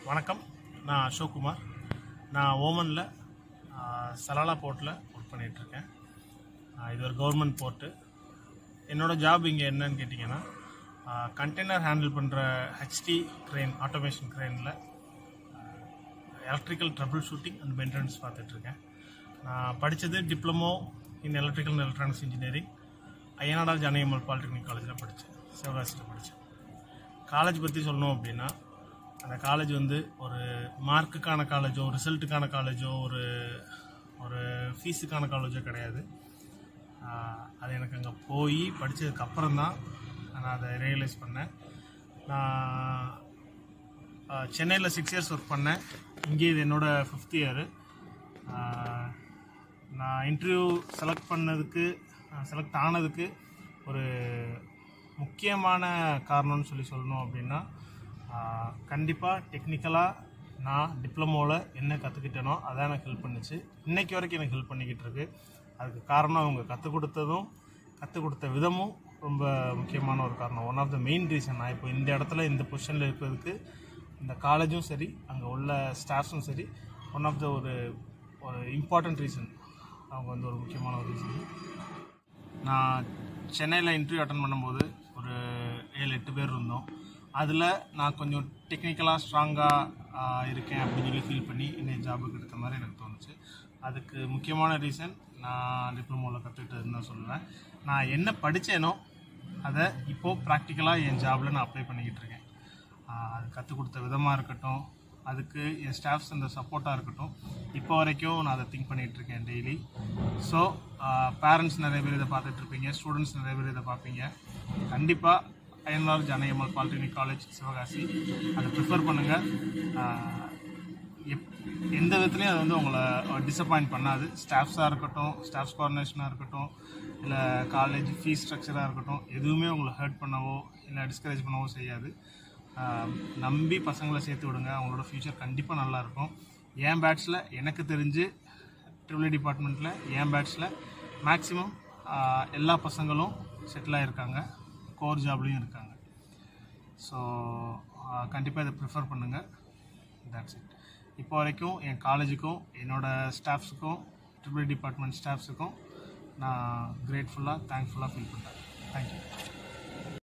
வணக்கம் நான் அசோக்குமார் நான் ஓமனில் சலாலா போர்ட்டில் ஒர்க் பண்ணிகிட்ருக்கேன் இது ஒரு கவர்மெண்ட் போர்ட்டு என்னோட ஜாப் இங்கே என்னன்னு கேட்டிங்கன்னா கண்டெய்னர் ஹேண்டில் பண்ணுற ஹெச்டி க்ரெயின் ஆட்டோமேஷன் க்ரெயினில் electrical trouble shooting and maintenance பார்த்துட்ருக்கேன் நான் படித்தது diploma in electrical and electronics engineering Ayyanadar Janakiammal polytechnic காலேஜில் படித்தேன் சிவகாசியில் படித்தேன் காலேஜ் பற்றி சொல்லணும் அப்படின்னா அந்த காலேஜ் வந்து ஒரு மார்க்குக்கான காலேஜோ ரிசல்ட்டுக்கான காலேஜோ ஒரு ஒரு ஃபீஸுக்கான காலேஜோ கிடையாது ஆஹ் அது எனக்கு அங்கே போய் படித்ததுக்கு அப்புறம் தான் நான் அதை ரியலைஸ் பண்ணேன் நான் சென்னையில் சிக்ஸ் இயர்ஸ் ஒர்க் பண்ணேன் இங்கே இது என்னோட ஃபிஃப்த் இயரு நான் இன்டர்வியூ செலக்ட் பண்ணதுக்கு செலக்ட் ஆனதுக்கு ஒரு முக்கியமான காரணம்னு சொல்லி சொல்லணும் அப்படின்னா கண்டிப்பாக டெக்னிக்கலாக நான் டிப்ளமோவில் என்ன கற்றுக்கிட்டேனோ அதான் எனக்கு ஹெல்ப் பண்ணுச்சு இன்னைக்கு வரைக்கும் எனக்கு ஹெல்ப் பண்ணிக்கிட்டு இருக்கு அதுக்கு காரணம் அவங்க கற்றுக் கொடுத்ததும் கற்றுக் கொடுத்த விதமும் ரொம்ப முக்கியமான ஒரு காரணம் one of the main reason நான் இப்போ இந்த இடத்துல இந்த பொசிஷனில் இருக்கிறதுக்கு இந்த காலேஜும் சரி அங்கே உள்ள ஸ்டாஃப்ஸும் சரி ஒன் ஆஃப் த ஒரு ஒரு இம்பார்ட்டண்ட் ரீசன் அவங்க வந்து ஒரு முக்கியமான ஒரு ரீசன் நான் சென்னையில் இன்டர்வியூ அட்டன் பண்ணும்போது ஒரு ஏழு எட்டு பேர் இருந்தோம் அதில் நான் கொஞ்சம் டெக்னிக்கலாக ஸ்ட்ராங்காக இருக்கேன் அப்படின்னு சொல்லி ஃபீல் பண்ணி என்னை ஜாபுக்கு எடுத்த மாதிரி எனக்கு தோணுச்சு அதுக்கு முக்கியமான ரீசன் நான் டிப்ளமோவில் கற்றுக்கிட்டதுன்னு தான் சொல்லுவேன் நான் என்ன படித்தேனோ அதை இப்போது ப்ராக்டிக்கலாக என் ஜாபில் நான் அப்ளை பண்ணிக்கிட்டு இருக்கேன் ஆஹ் அது கற்றுக் கொடுத்த விதமாக இருக்கட்டும் அதுக்கு என் ஸ்டாஃப்ஸ் அந்த சப்போர்ட்டாக இருக்கட்டும் இப்போ வரைக்கும் நான் அதை திங்க் பண்ணிகிட்டு இருக்கேன் டெய்லி ஸோ பேரண்ட்ஸ் நிறைய பேர் இதை பார்த்துட்டு இருப்பீங்க ஸ்டூடெண்ட்ஸ் நிறைய பேர் இதை பார்ப்பீங்க கண்டிப்பாக அயன்லார் ஜானகியம்மாள் பாலிடெக்னிக் காலேஜ் சிவகாசி அதை ப்ரிஃபர் பண்ணுங்கள் எப் எந்த விதத்துலையும் அது வந்து உங்களை டிசப்பாயிண்ட் பண்ணாது ஸ்டாஃப்ஸாக இருக்கட்டும் ஸ்டாஃப்ஸ் கோஆர்டினேஷனாக இருக்கட்டும் இல்லை காலேஜ் ஃபீஸ் ஸ்ட்ரக்சராக இருக்கட்டும் எதுவுமே உங்களை ஹர்ட் பண்ணவோ இல்லை டிஸ்கரேஜ் பண்ணவோ செய்யாது ஆஹ் நம்பி பசங்களை சேர்த்து விடுங்க அவங்களோட ஃப்யூச்சர் கண்டிப்பாக நல்லாயிருக்கும் என் பேட்ச்சில் எனக்கு தெரிஞ்சு ட்ரிபிள் டிபார்ட்மெண்ட்டில் என் பேட்ச்சில் மேக்ஸிமம் எல்லா பசங்களும் செட்டில் ஆகிருக்காங்க கோர் ஜாப்லேயும் இருக்காங்க ஸோ கண்டிப்பாக இதை ப்ரிஃபர் பண்ணுங்கள் தட்ஸ் இட் இப்போ வரைக்கும் என் காலேஜுக்கும் என்னோட ஸ்டாஃப்ஸுக்கும் ட்ரிபிள் டிபார்ட்மெண்ட் ஸ்டாஃப்ஸுக்கும் நான் கிரேட்ஃபுல்லாக தேங்க்ஃபுல்லாக ஃபீல் பண்ணுறேன் தேங்க்யூ